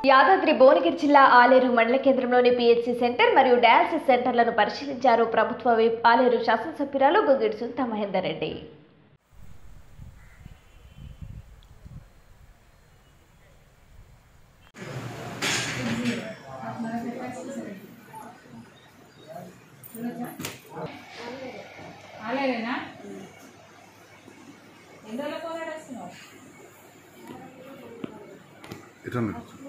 యాదాద్రి భువనగిరి జిల్లా ఆలేరు మండల కేంద్రంలోని పిహెచ్సి సెంటర్ మరియు డయాలసిస్ సెంటర్లను పరిశీలించారు ప్రభుత్వ విప్ ఆలేరు శాసనసభ్యురాలు గొగ్గిడి సునీత మహేందర్ రెడ్డి ఆలేరేనా ఎన్ని రోజుల పోరాడు వస్తున్నావు ఇట్లా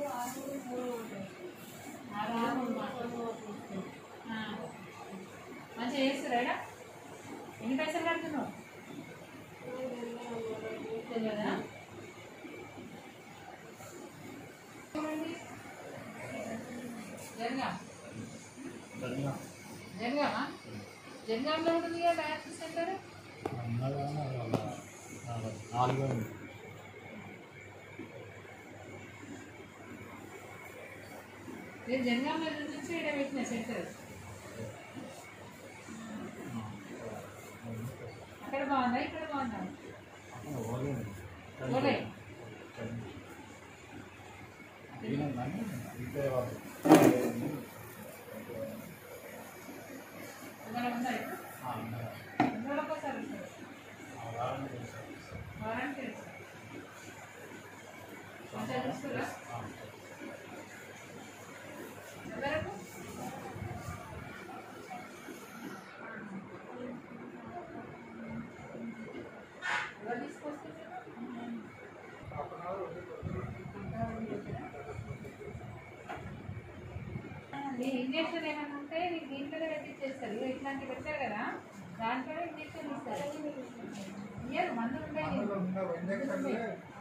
ఆ. మంచిగా చేస్తారా ఎన్ని పైసలు కడుతున్నావు తెలియదా జరగా జరగామా జనగాంలో ఉంటుంది కదా డయాలసిస్ సెంటర్ నాలుగు నేను జనగాంలో నుంచి ఇక్కడ పెట్టిన సెంటర్ అక్కడ బాగుందా ఇక్కడ బాగుందా ఓలే ఏమైనా ఉందా ఇక్కడ ఎన్ని రోజులకు ఒకసారి వస్తారు వారానికి వస్తారు మంచిగా చూస్తారా ఎవరకు ఎవరు తీసుకొస్తున్నారు ఈ ఇంజక్షన్ ఏమైనా ఉంటే నీకు దీంట్లోనే పెట్టిచ్చేస్తారు ఇగో ఇట్లాంటివి పెట్టారు కదా దాంట్లోనే ఇంజక్షన్ ఇస్తారు ఇయ్యరు మందులు ఉంటాయి